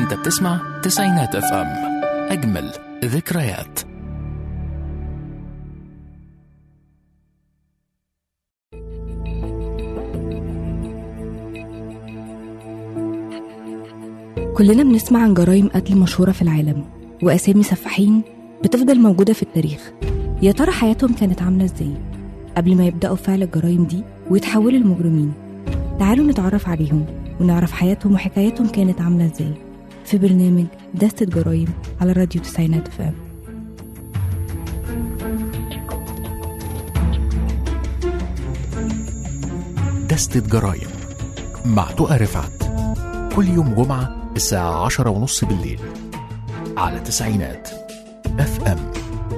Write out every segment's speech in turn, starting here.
انت بتسمع تسعينات اف ام اجمل ذكريات كلنا بنسمع عن جرائم قتل مشهورة في العالم وأسامي سفاحين بتفضل موجودة في التاريخ يا ترى حياتهم كانت عاملة ازاي قبل ما يبدأوا فعل الجرائم دي ويتحولوا لمجرمين تعالوا نتعرف عليهم ونعرف حياتهم وحكاياتهم كانت عاملة ازاي في برنامج دستة جرائم على راديو تسعينات فام دستة جرايم مع تقى رفعت كل يوم جمعة الساعة عشرة ونص بالليل على تسعينات اف ام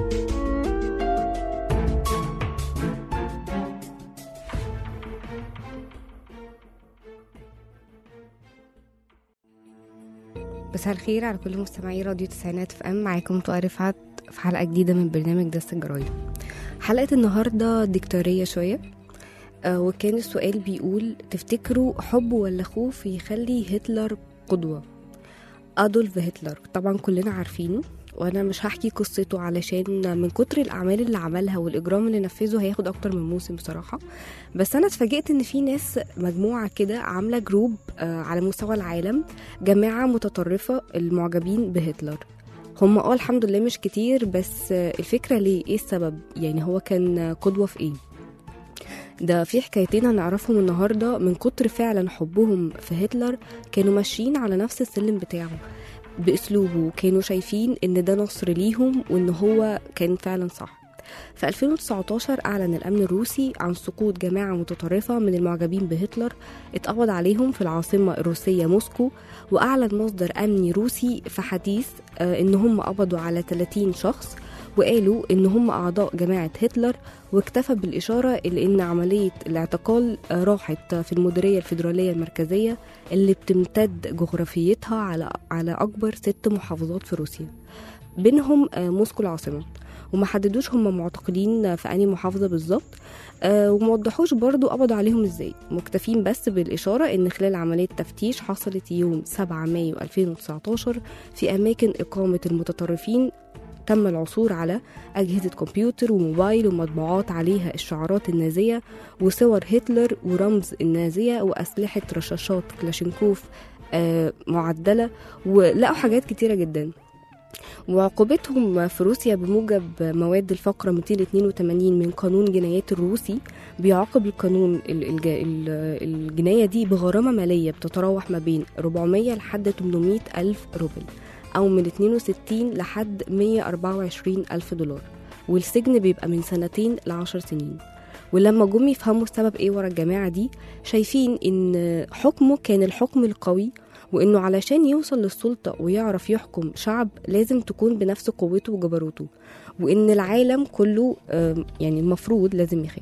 مساء الخير على كل مستمعي راديو تسعينات في ام معاكم طارق رفعت في حلقه جديده من برنامج دست الجرايم حلقه النهارده ديكتاتوريه شويه آه وكان السؤال بيقول تفتكروا حب ولا خوف يخلي هتلر قدوه ادولف هتلر طبعا كلنا عارفينه وانا مش هحكي قصته علشان من كتر الاعمال اللي عملها والاجرام اللي نفذه هياخد اكتر من موسم بصراحه بس انا اتفاجئت ان في ناس مجموعه كده عامله جروب آه، على مستوى العالم جماعه متطرفه المعجبين بهتلر هم اه الحمد لله مش كتير بس آه، الفكره ليه ايه السبب يعني هو كان قدوه في ايه ده في حكايتين هنعرفهم النهارده من كتر فعلا حبهم في هتلر كانوا ماشيين على نفس السلم بتاعه باسلوبه كانوا شايفين ان ده نصر ليهم وان هو كان فعلا صح في 2019 أعلن الأمن الروسي عن سقوط جماعة متطرفة من المعجبين بهتلر اتقبض عليهم في العاصمة الروسية موسكو وأعلن مصدر أمني روسي في حديث آه، إن هم قبضوا على 30 شخص وقالوا إن هم أعضاء جماعة هتلر واكتفى بالإشارة إلى إن عملية الاعتقال آه، راحت في المديرية الفيدرالية المركزية اللي بتمتد جغرافيتها على على أكبر ست محافظات في روسيا بينهم آه، موسكو العاصمة وما حددوش هم معتقلين في أنهي محافظة بالظبط آه وموضحوش برضو قبضوا عليهم ازاي مكتفين بس بالإشارة إن خلال عملية تفتيش حصلت يوم 7 مايو 2019 في أماكن إقامة المتطرفين تم العثور على أجهزة كمبيوتر وموبايل ومطبوعات عليها الشعارات النازية وصور هتلر ورمز النازية وأسلحة رشاشات كلاشينكوف آه معدلة ولقوا حاجات كتيرة جدا وعقوبتهم في روسيا بموجب مواد الفقرة 282 من قانون جنايات الروسي بيعاقب القانون ال- الج- ال- الجناية دي بغرامة مالية بتتراوح ما بين 400 لحد 800 ألف روبل أو من 62 لحد 124 ألف دولار والسجن بيبقى من سنتين لعشر سنين ولما جم يفهموا السبب ايه ورا الجماعة دي شايفين ان حكمه كان الحكم القوي وانه علشان يوصل للسلطة ويعرف يحكم شعب لازم تكون بنفس قوته وجبروته وان العالم كله آم، يعني المفروض لازم يخاف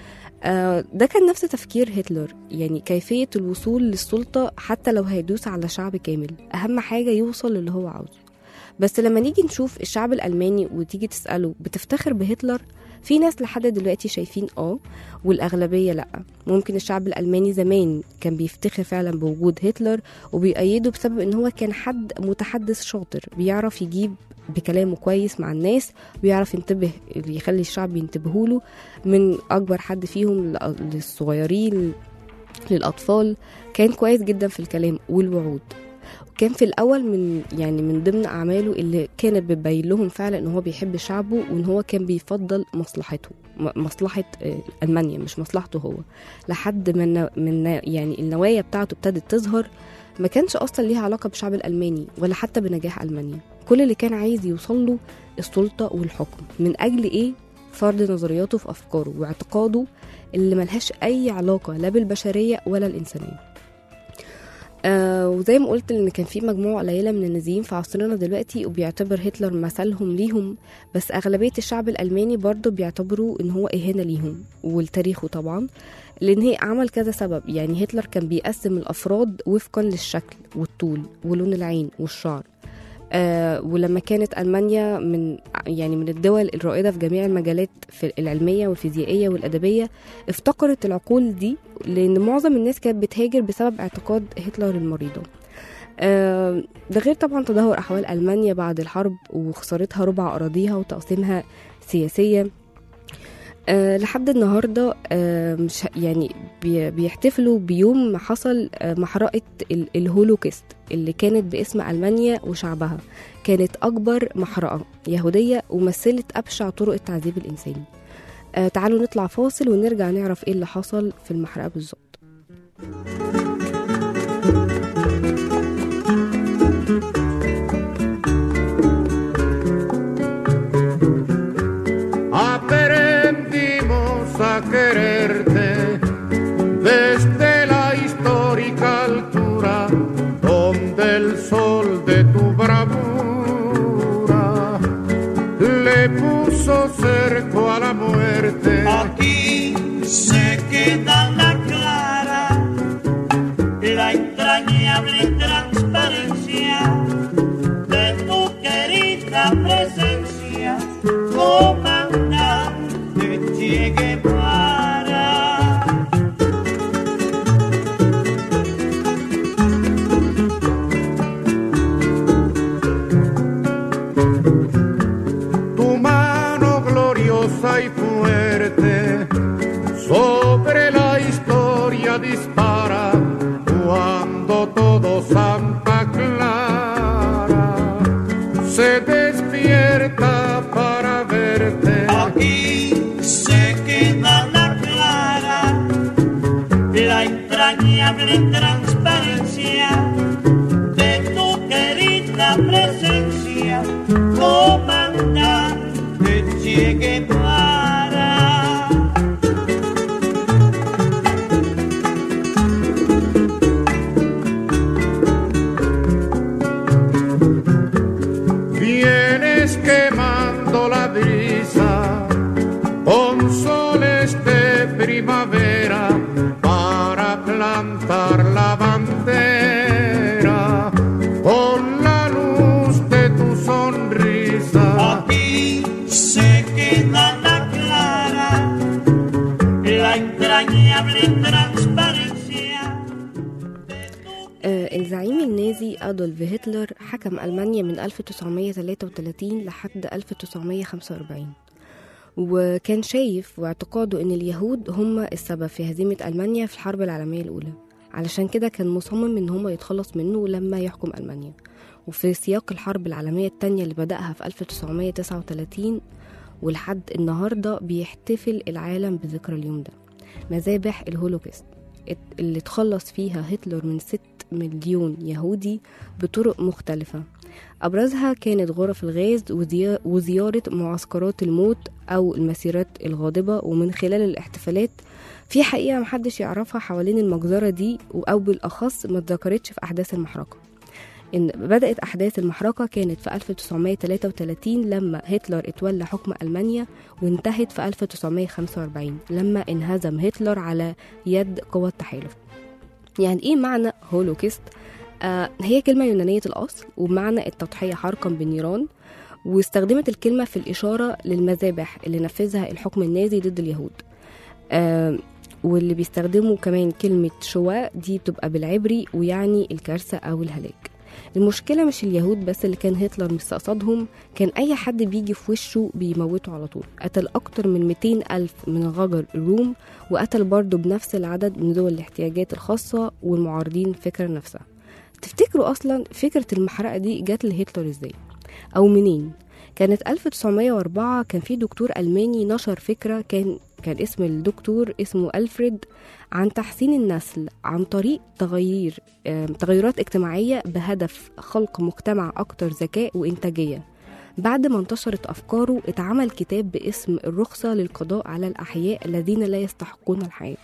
آه، ده كان نفس تفكير هتلر يعني كيفية الوصول للسلطة حتى لو هيدوس على شعب كامل أهم حاجة يوصل للي هو عاوزه بس لما نيجي نشوف الشعب الألماني وتيجي تسأله بتفتخر بهتلر في ناس لحد دلوقتي شايفين اه والأغلبية لأ ممكن الشعب الألماني زمان كان بيفتخر فعلا بوجود هتلر وبيأيده بسبب ان هو كان حد متحدث شاطر بيعرف يجيب بكلامه كويس مع الناس بيعرف ينتبه يخلي الشعب ينتبهوا له من اكبر حد فيهم لل- للصغيرين للاطفال كان كويس جدا في الكلام والوعود كان في الاول من يعني من ضمن اعماله اللي كانت بتبين لهم فعلا ان هو بيحب شعبه وان هو كان بيفضل مصلحته م- مصلحه آه، المانيا مش مصلحته هو لحد ما النو- من يعني النوايا بتاعته ابتدت تظهر ما كانش اصلا ليها علاقه بالشعب الالماني ولا حتى بنجاح المانيا كل اللي كان عايز يوصل له السلطه والحكم من اجل ايه فرض نظرياته في افكاره واعتقاده اللي ملهاش اي علاقه لا بالبشريه ولا الانسانيه آه وزي ما قلت ان كان في مجموعه قليله من النازيين في عصرنا دلوقتي وبيعتبر هتلر مثلهم ليهم بس اغلبيه الشعب الالماني برضه بيعتبروا ان هو اهانه ليهم ولتاريخه طبعا لان هي عمل كذا سبب يعني هتلر كان بيقسم الافراد وفقا للشكل والطول ولون العين والشعر آه ولما كانت المانيا من يعني من الدول الرائده في جميع المجالات في العلميه والفيزيائيه والادبيه افتقرت العقول دي لان معظم الناس كانت بتهاجر بسبب اعتقاد هتلر المريضه آه، ده غير طبعا تدهور أحوال ألمانيا بعد الحرب وخسارتها ربع أراضيها وتقسيمها سياسيا أه لحد النهارده أه مش ه- يعني بي- بيحتفلوا بيوم ما حصل أه محرقه ال- الهولوكيست اللي كانت باسم المانيا وشعبها كانت اكبر محرقه يهوديه ومثلت ابشع طرق التعذيب الانساني أه تعالوا نطلع فاصل ونرجع نعرف ايه اللي حصل في المحرقه بالظبط aprendimos a quererte desde la histórica altura donde el sol de tu bravura le puso cerco a la muerte. Aquí se queda la clara, la entrañable transparencia de tu querida presencia, comandante Che Guevara. tu mano gloriosa y fuerte sobre la historia dispara cuando todo Santa Clara se despierta para verte. Aquí se queda la clara, la entrañable transparencia de tu querida presencia, comandante Che Guevara. Vienes quemando la brisa con soles de primavera para plantar la bandera con la luz de tu sonrisa. Aquí se queda la clara, la entrañable transparencia. آه، الزعيم النازي أدولف هتلر حكم ألمانيا من 1933 لحد 1945 وكان شايف واعتقاده أن اليهود هم السبب في هزيمة ألمانيا في الحرب العالمية الأولى علشان كده كان مصمم أن هم يتخلص منه لما يحكم ألمانيا وفي سياق الحرب العالمية التانية اللي بدأها في 1939 ولحد النهاردة بيحتفل العالم بذكرى اليوم ده مذابح الهولوكيست ات- اللي تخلص فيها هتلر من ست مليون يهودي بطرق مختلفة أبرزها كانت غرف الغاز وزيا- وزيارة معسكرات الموت أو المسيرات الغاضبة ومن خلال الاحتفالات في حقيقة محدش يعرفها حوالين المجزرة دي أو بالأخص ما اتذكرتش في أحداث المحرقة إن بدأت أحداث المحرقة كانت في 1933 لما هتلر اتولى حكم ألمانيا وانتهت في 1945 لما انهزم هتلر على يد قوى التحالف يعني ايه معنى هولوكيست آه هي كلمة يونانية الأصل ومعنى التضحية حرقا بالنيران واستخدمت الكلمة في الإشارة للمذابح اللي نفذها الحكم النازي ضد اليهود آه واللي بيستخدموا كمان كلمة شواء دي بتبقى بالعبري ويعني الكارثة أو الهلاك المشكلة مش اليهود بس اللي كان هتلر مستقصدهم كان أي حد بيجي في وشه بيموته على طول قتل أكتر من 200 ألف من غجر الروم وقتل برضه بنفس العدد من ذوي الاحتياجات الخاصة والمعارضين الفكرة نفسها تفتكروا أصلا فكرة المحرقة دي جت لهتلر إزاي أو منين كانت 1904 كان في دكتور ألماني نشر فكرة كان كان اسم الدكتور اسمه ألفريد عن تحسين النسل عن طريق تغيير آم، تغيرات اجتماعية بهدف خلق مجتمع أكتر ذكاء وإنتاجية بعد ما انتشرت أفكاره اتعمل كتاب باسم الرخصة للقضاء على الأحياء الذين لا يستحقون الحياة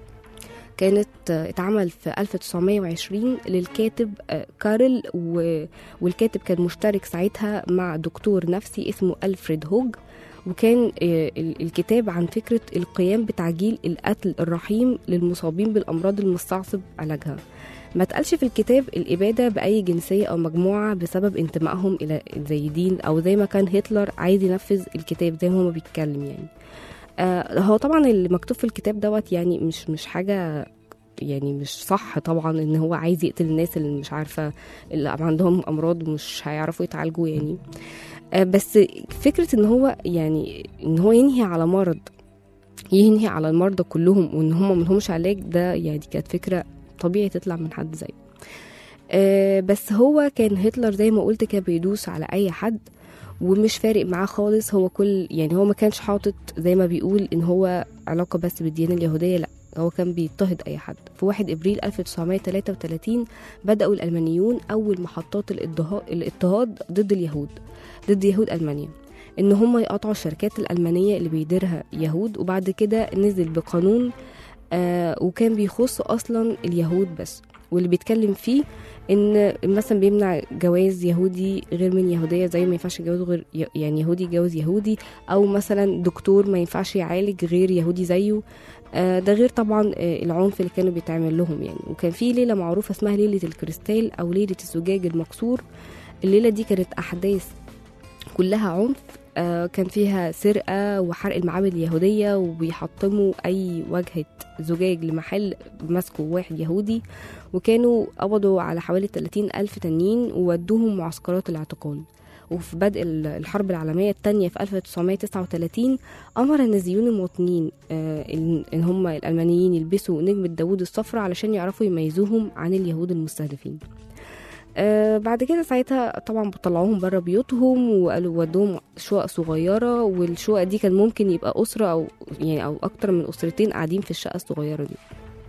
كانت آه، اتعمل في 1920 للكاتب آه، كارل و- والكاتب كان مشترك ساعتها مع دكتور نفسي اسمه ألفريد هوج وكان آه، ال- الكتاب عن فكرة القيام بتعجيل القتل الرحيم للمصابين بالأمراض المستعصب علاجها ما تقالش في الكتاب الإبادة بأي جنسية أو مجموعة بسبب انتمائهم إلى زي دين أو زي ما كان هتلر عايز ينفذ الكتاب زي ما هو بيتكلم يعني آه هو طبعا اللي مكتوب في الكتاب دوت يعني مش مش حاجة يعني مش صح طبعا ان هو عايز يقتل الناس اللي مش عارفه اللي عندهم امراض ومش هيعرفوا يتعالجوا يعني آه، بس فكره ان هو يعني ان هو ينهي على مرض ينهي على المرضى كلهم وان هم ملهمش علاج ده يعني كانت فكره طبيعي تطلع من حد زيه آه، بس هو كان هتلر زي ما قلت كان بيدوس على اي حد ومش فارق معاه خالص هو كل يعني هو ما كانش حاطط زي ما بيقول ان هو علاقه بس بالديانه اليهوديه لا هو كان بيضطهد اي حد في 1 ابريل 1933 بداوا الالمانيون اول محطات الاضطهاد الاضطهاد ضد اليهود ضد يهود المانيا ان هم يقطعوا الشركات الالمانيه اللي بيديرها يهود وبعد كده نزل بقانون آه وكان يخص اصلا اليهود بس واللي بيتكلم فيه ان مثلا بيمنع جواز يهودي غير من يهوديه زي ما ينفعش يتجوز غير يعني يهودي يتجوز يهودي او مثلا دكتور ما ينفعش يعالج غير يهودي زيه آه، ده غير طبعا آه، العنف اللي كانوا بيتعمل لهم يعني وكان في ليله معروفه اسمها ليله الكريستال او ليله الزجاج المكسور الليله دي كانت احداث كلها عنف آه، كان فيها سرقة وحرق المعابد اليهودية وبيحطموا أي واجهة زجاج لمحل ماسكه واحد يهودي وكانوا قبضوا على حوالي 30 ألف تانيين وودوهم معسكرات الاعتقال وفي بدء ال- الحرب العالمية الثانية في 1939 أمر النازيون المواطنين آه، إن إن هم الألمانيين يلبسوا نجمة داوود الصفراء علشان يعرفوا يميزوهم عن اليهود المستهدفين آه بعد كده ساعتها طبعا بطلعوهم بره بيوتهم وقالوا ودوهم شقق صغيره والشقق دي كان ممكن يبقى اسره او يعني او اكتر من اسرتين قاعدين في الشقه الصغيره دي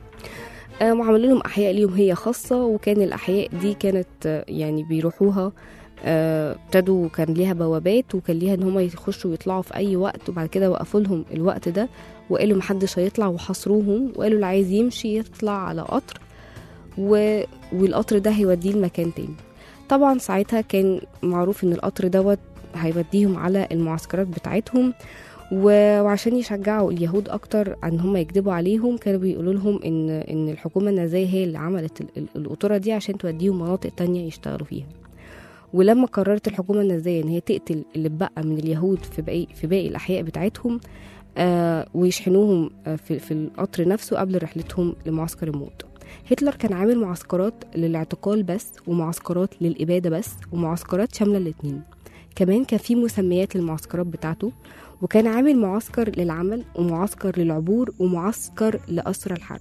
آه وعملوا لهم احياء ليهم هي خاصه وكان الاحياء دي كانت آه، يعني بيروحوها آه، ابتدوا كان ليها بوابات وكان ليها ان هم يخشوا ويطلعوا في اي وقت وبعد كده وقفوا لهم الوقت ده وقالوا محدش هيطلع وحصروهم وقالوا اللي عايز يمشي يطلع على قطر و... والقطر ده هيوديه لمكان تاني طبعا ساعتها كان معروف ان القطر دوت هيوديهم على المعسكرات بتاعتهم و- وعشان يشجعوا اليهود اكتر ان هم يكذبوا عليهم كانوا بيقولوا لهم ان ان الحكومه النازيه هي اللي عملت ال- ال- القطوره دي عشان توديهم مناطق تانية يشتغلوا فيها ولما قررت الحكومه النازيه ان هي تقتل اللي اتبقى من اليهود في باقي في باقي الاحياء بتاعتهم آه ويشحنوهم آه في, في القطر نفسه قبل رحلتهم لمعسكر الموت هتلر كان عامل معسكرات للاعتقال بس ومعسكرات للإبادة بس ومعسكرات شاملة الاتنين كمان كان في مسميات للمعسكرات بتاعته وكان عامل معسكر للعمل ومعسكر للعبور ومعسكر لأسرى الحرب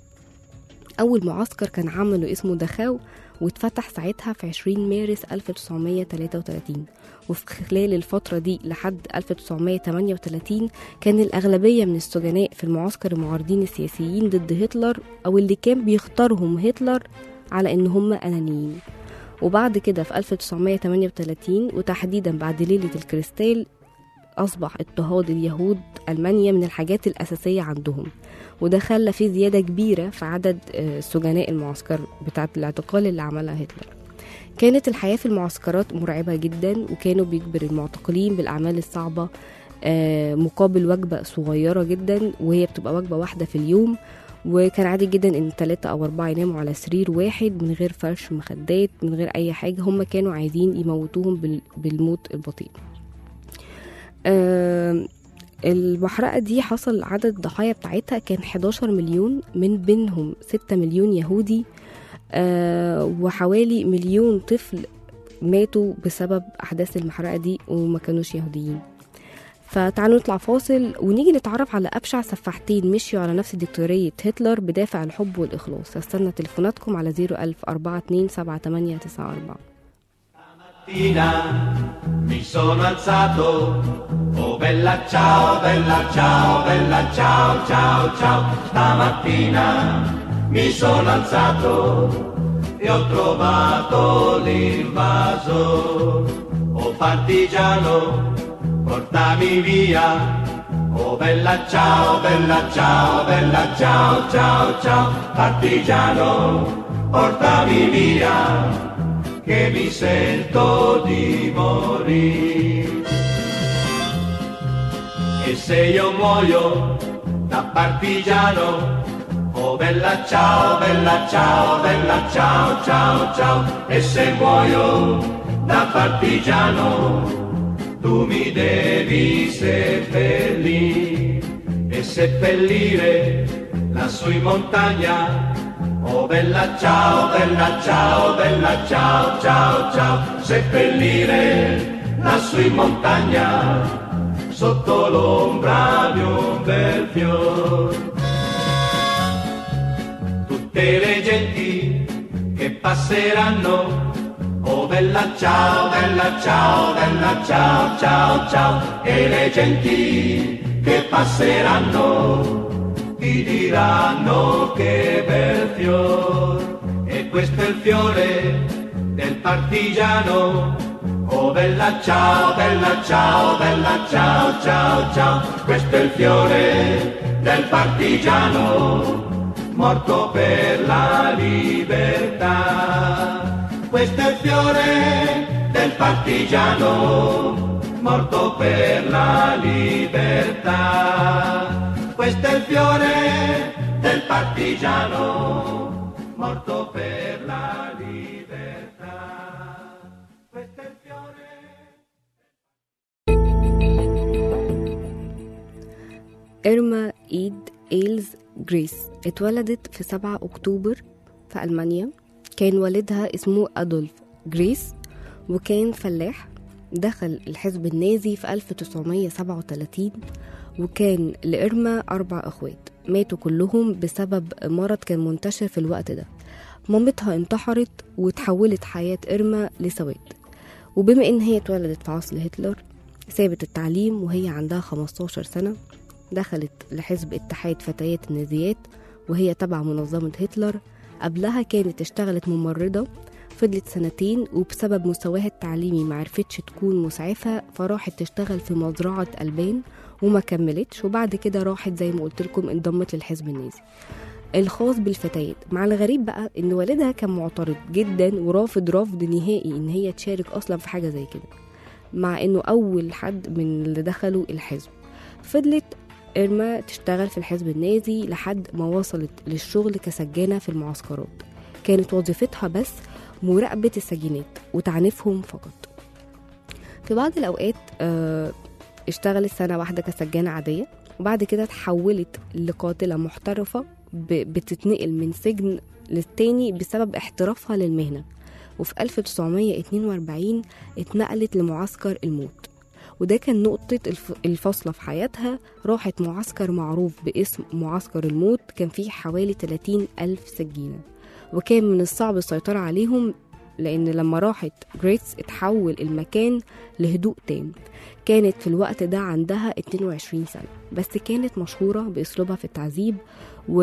أول معسكر كان عمله اسمه دخاو واتفتح ساعتها في 20 مارس 1933 وفي خلال الفترة دي لحد 1938 كان الأغلبية من السجناء في المعسكر المعارضين السياسيين ضد هتلر أو اللي كان بيختارهم هتلر على إن هم أنانيين وبعد كده في 1938 وتحديدا بعد ليلة الكريستال أصبح اضطهاد اليهود ألمانيا من الحاجات الأساسية عندهم وده خلى في زيادة كبيرة في عدد آه، سجناء المعسكر بتاعة الاعتقال اللي عملها هتلر كانت الحياة في المعسكرات مرعبة جدا وكانوا بيجبر المعتقلين بالأعمال الصعبة آه، مقابل وجبة صغيرة جدا وهي بتبقى وجبة واحدة في اليوم وكان عادي جدا ان ثلاثة او اربعة يناموا على سرير واحد من غير فرش مخدات من غير اي حاجة هم كانوا عايزين يموتوهم بال- بالموت البطيء آم، المحرقة دي حصل عدد الضحايا بتاعتها كان 11 مليون من بينهم 6 مليون يهودي آه، وحوالي مليون طفل ماتوا بسبب أحداث المحرقة دي وما كانوش يهوديين فتعالوا نطلع فاصل ونيجي نتعرف على أبشع سفاحتين مشيوا على نفس دكتورية هتلر بدافع الحب والإخلاص هستنى تليفوناتكم على 01000 42 7894 mattina mi sono alzato, oh bella ciao, bella ciao, bella ciao, ciao, ciao, stamattina mi sono alzato e ho trovato l'invaso, oh partigiano, portami via, oh bella ciao, bella ciao, bella ciao, ciao, ciao, partigiano, portami via che mi sento di morire. E se io muoio da partigiano, oh bella ciao, bella ciao, bella ciao, ciao, ciao, e se muoio da partigiano, tu mi devi seppellire e seppellire lassù in montagna Oh bella ciao, bella ciao, bella ciao, ciao, ciao, seppellire lassù in montagna sotto l'ombra di un bel fior. Tutte le genti che passeranno, oh bella ciao, bella ciao, bella ciao, ciao, ciao, e le genti che passeranno ti diranno che bel fior, e questo è il fiore del partigiano. Oh bella ciao, bella ciao, bella ciao, ciao, ciao, questo è il fiore del partigiano, morto per la libertà. Questo è il fiore del partigiano, morto per la libertà. Questo è il fiore del partigiano, morto per la libertà. Questo è il fiore. إرما إيد إيلز جريس اتولدت في 7 أكتوبر في ألمانيا كان والدها اسمه أدولف جريس وكان فلاح دخل الحزب النازي في 1937 وكان لإرما أربع أخوات ماتوا كلهم بسبب مرض كان منتشر في الوقت ده مامتها انتحرت وتحولت حياة إرما لسواد وبما إن هي اتولدت في عصر هتلر سابت التعليم وهي عندها 15 سنة دخلت لحزب اتحاد فتيات النازيات وهي تبع منظمة هتلر قبلها كانت اشتغلت ممرضة فضلت سنتين وبسبب مستواها التعليمي معرفتش تكون مسعفة فراحت تشتغل في مزرعة ألبان وما كملتش وبعد كده راحت زي ما قلت لكم انضمت للحزب النازي الخاص بالفتيات مع الغريب بقى ان والدها كان معترض جدا ورافض رفض نهائي ان هي تشارك اصلا في حاجه زي كده مع انه اول حد من اللي دخلوا الحزب فضلت إرما تشتغل في الحزب النازي لحد ما وصلت للشغل كسجانة في المعسكرات كانت وظيفتها بس مراقبة السجينات وتعنيفهم فقط في بعض الأوقات آه، اشتغلت سنة واحدة كسجانة عادية وبعد كده تحولت لقاتلة محترفة ب- بتتنقل من سجن للتاني بسبب احترافها للمهنة وفي 1942 اتنقلت لمعسكر الموت وده كان نقطة الف- الفاصلة في حياتها راحت معسكر معروف باسم معسكر الموت كان فيه حوالي 30 ألف سجينة وكان من الصعب السيطرة عليهم لأن لما راحت جريتس اتحول المكان لهدوء تام كانت في الوقت ده عندها 22 سنة بس كانت مشهورة بأسلوبها في التعذيب و...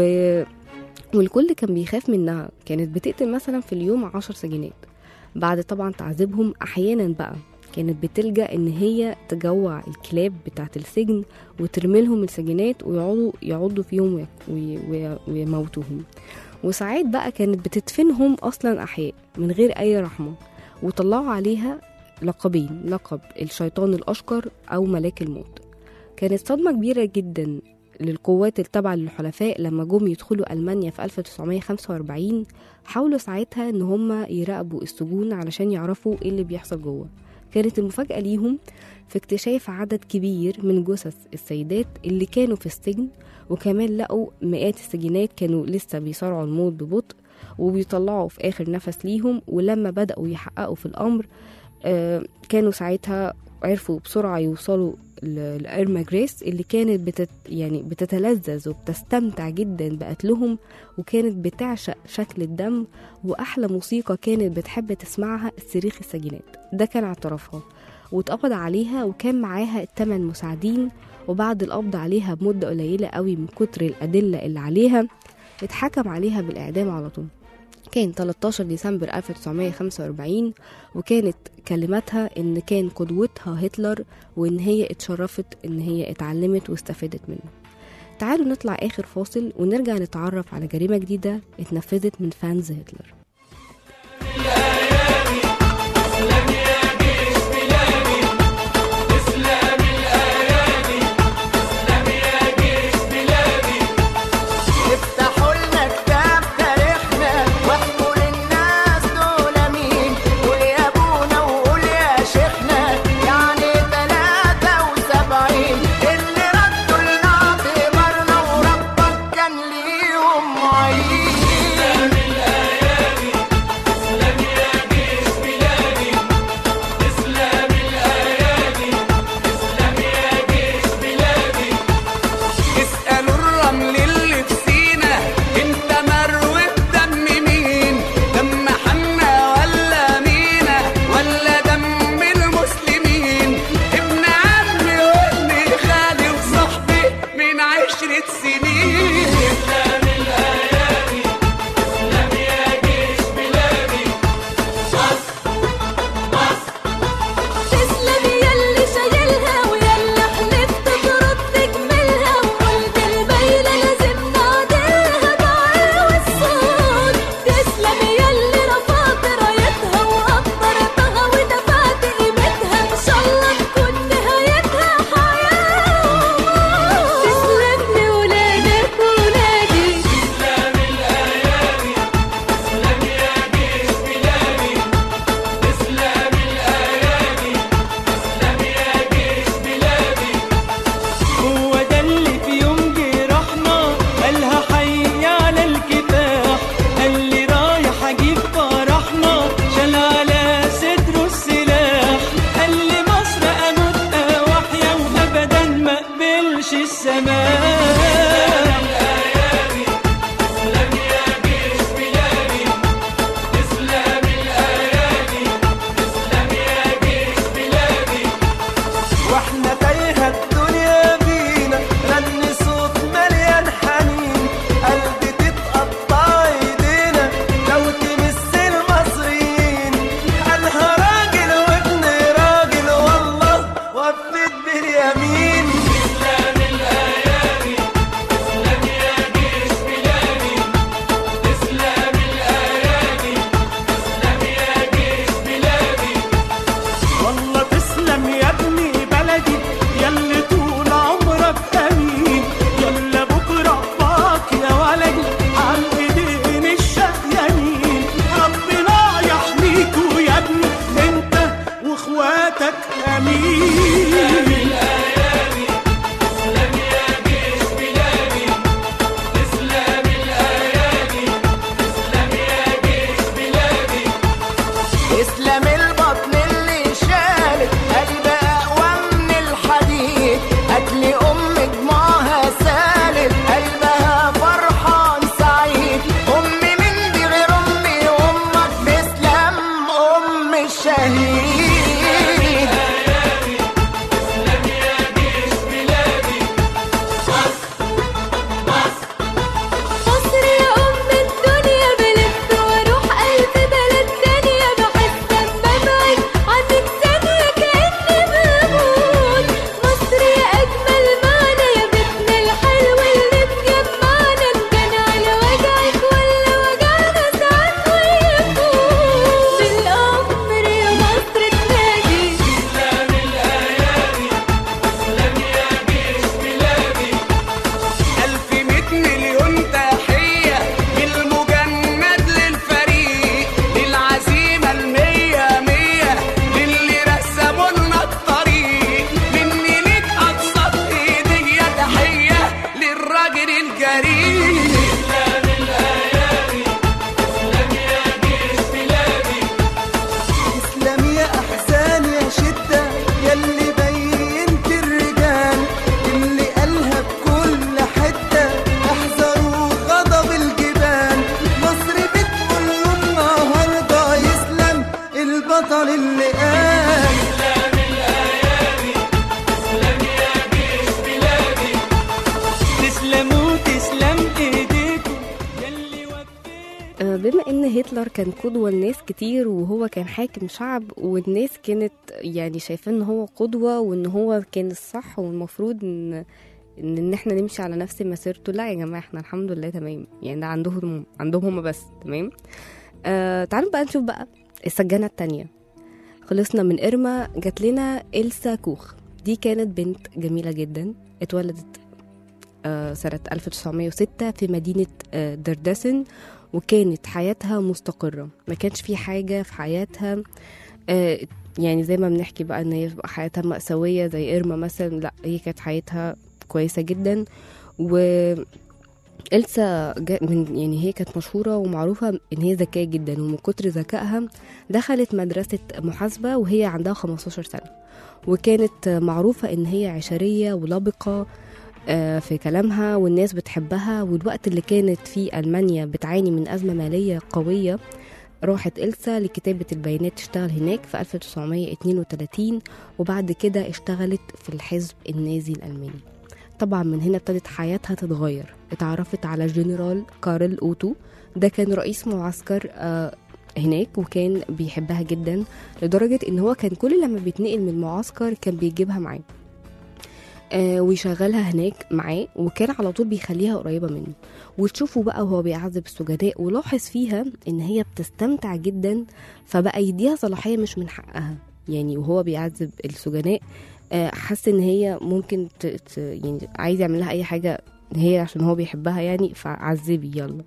والكل كان بيخاف منها كانت بتقتل مثلا في اليوم عشر سجينات بعد طبعا تعذيبهم أحيانا بقى كانت بتلجأ إن هي تجوع الكلاب بتاعة السجن وترمي لهم السجينات ويقعدوا يعضوا فيهم وي- وي- وي- ويموتوهم وساعات بقى كانت بتدفنهم أصلا أحياء من غير أي رحمة وطلعوا عليها لقبين لقب الشيطان الأشقر أو ملاك الموت كانت صدمة كبيرة جدا للقوات التابعة للحلفاء لما جم يدخلوا ألمانيا في 1945 حاولوا ساعتها إن هم يراقبوا السجون علشان يعرفوا إيه اللي بيحصل جوه كانت المفاجأة ليهم في اكتشاف عدد كبير من جثث السيدات اللي كانوا في السجن وكمان لقوا مئات السجينات كانوا لسه بيصارعوا الموت ببطء وبيطلعوا في آخر نفس ليهم ولما بدأوا يحققوا في الأمر آه، كانوا ساعتها عرفوا بسرعة يوصلوا ل- لإرما جريس اللي كانت بتت يعني بتتلذذ وبتستمتع جدا بقتلهم وكانت بتعشق شكل الدم وأحلى موسيقى كانت بتحب تسمعها صريخ السجينات ده كان اعترافها واتقبض عليها وكان معاها الثمان مساعدين وبعد القبض عليها بمدة قليلة قوي من كتر الأدلة اللي عليها اتحكم عليها بالإعدام على طول كان 13 ديسمبر 1945 وكانت كلماتها ان كان قدوتها هتلر وان هي اتشرفت ان هي اتعلمت واستفادت منه تعالوا نطلع اخر فاصل ونرجع نتعرف على جريمة جديدة اتنفذت من فانز هتلر افتحوا لنا كتاب تاريخنا واحكوا للناس دول مين قول يا ابونا وقول يا شيخنا يعني تلاتة وسبعين اللي ردوا لنا اعتبارنا وربك كان ليهم معين البطل اللي قال تسلموا تسلم ايديكم يلي وفيت آه، بما ان هتلر كان قدوة لناس كتير وهو كان حاكم شعب والناس كانت يعني شايفاه ان هو قدوة وان هو كان الصح والمفروض ان ان إن احنا نمشي على نفس مسيرته لا يا جماعة احنا الحمد لله تمام يعني ده عندهم عندهم هم بس تمام آه تعالوا بقى نشوف بقى السجانة التانية خلصنا من إرما جات لنا إلسا كوخ دي كانت بنت جميلة جدا اتولدت آه، سنة 1906 في مدينة آه، دردسن وكانت حياتها مستقرة ما كانش في حاجة في حياتها آه، يعني زي ما بنحكي بقى ان هي بقى حياتها مأساوية زي إرما مثلا لا هي كانت حياتها كويسة جدا و إلسا جا- من يعني هي كانت مشهورة ومعروفة إن هي ذكية جدا ومن كتر ذكائها دخلت مدرسة محاسبة وهي عندها 15 سنة وكانت معروفة إن هي عشرية ولبقة آه، في كلامها والناس بتحبها والوقت اللي كانت فيه ألمانيا بتعاني من أزمة مالية قوية راحت إلسا لكتابة البيانات تشتغل هناك في 1932 وبعد كده اشتغلت في الحزب النازي الألماني طبعا من هنا ابتدت حياتها تتغير اتعرفت على جنرال كارل أوتو ده كان رئيس معسكر آه، هناك وكان بيحبها جدا لدرجة ان هو كان كل لما بيتنقل من المعسكر كان بيجيبها معاه آه ويشغلها هناك معاه وكان على طول بيخليها قريبة منه وتشوفه بقى وهو بيعذب السجناء ولاحظ فيها ان هي بتستمتع جدا فبقى يديها صلاحية مش من حقها يعني وهو بيعذب السجناء آه حس ان هي ممكن ت... ت... يعني عايز يعمل لها اي حاجة هي عشان هو بيحبها يعني فعذبي يلا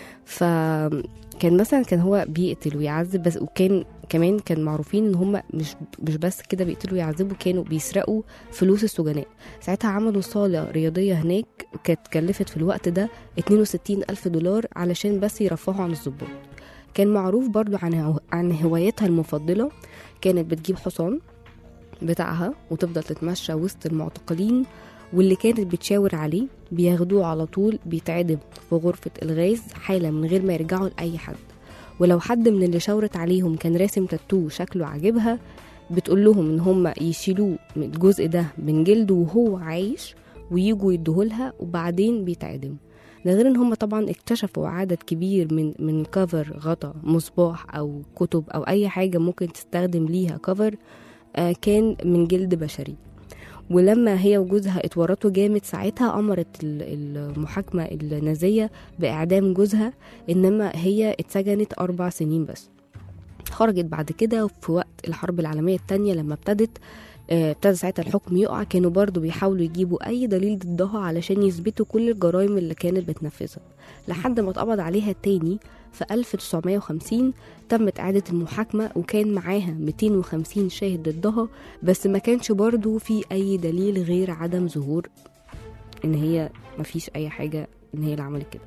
فكان مثلا كان هو بيقتل ويعذب بس وكان كمان كان معروفين ان هم مش مش بس كده بيقتلوا ويعذبوا كانوا بيسرقوا فلوس السجناء ساعتها عملوا صالة رياضية هناك كانت كلفت في الوقت ده 62 ألف دولار علشان بس يرفهوا عن الضباط كان معروف برضو عن هو- عن هواياتها المفضلة كانت بتجيب حصان بتاعها وتفضل تتمشى وسط المعتقلين واللي كانت بتشاور عليه بياخدوه على طول بيتعدم في غرفة الغاز حالا من غير ما يرجعوا لأي حد ولو حد من اللي شاورت عليهم كان راسم تاتو شكله عاجبها بتقول لهم ان هم يشيلوه من الجزء ده من جلده وهو عايش ويجوا يديهولها وبعدين بيتعدم ده غير ان هم طبعا اكتشفوا عدد كبير من من كفر غطا مصباح او كتب او اي حاجه ممكن تستخدم ليها كفر آه كان من جلد بشري ولما هي وجوزها اتورطوا جامد ساعتها امرت ال- المحاكمه النازيه باعدام جوزها انما هي اتسجنت اربع سنين بس خرجت بعد كده في وقت الحرب العالميه الثانيه لما ابتدت آه، ابتدى ساعتها الحكم يقع كانوا برضو بيحاولوا يجيبوا اي دليل ضدها علشان يثبتوا كل الجرائم اللي كانت بتنفذها لحد ما اتقبض عليها تاني في 1950 تمت إعادة المحاكمة وكان معاها 250 شاهد ضدها بس ما كانش برضو في أي دليل غير عدم ظهور إن هي مفيش أي حاجة إن هي اللي عملت كده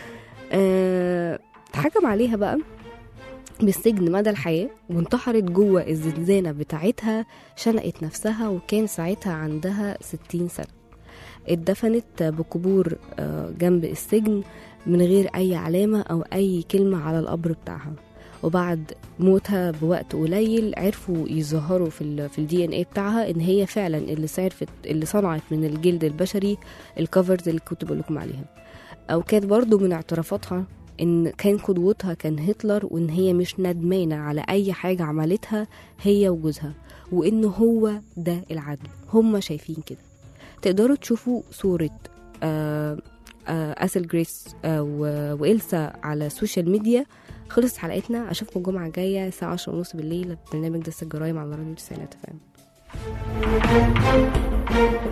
أه اتحكم عليها بقى بالسجن مدى الحياة وانتحرت جوه الزنزانة بتاعتها شنقت نفسها وكان ساعتها عندها 60 سنة اتدفنت بقبور آه، جنب السجن من غير أي علامة أو أي كلمة على القبر بتاعها وبعد موتها بوقت قليل عرفوا يظهروا في ال في الدي ان اي بتاعها ان هي فعلا اللي صرفت اللي صنعت من الجلد البشري الكفرز اللي كنت بقول لكم عليها او كانت برضو من اعترافاتها ان كان قدوتها كان هتلر وان هي مش ندمانه على اي حاجه عملتها هي وجوزها وان هو ده العدل هم شايفين كده تقدروا تشوفوا صوره آه آه اسل جريس آه و- وإلسا على السوشيال ميديا خلصت حلقتنا اشوفكم الجمعه الجايه الساعه 10 ونص بالليل برنامج دس الجرايم على راديو 90 فام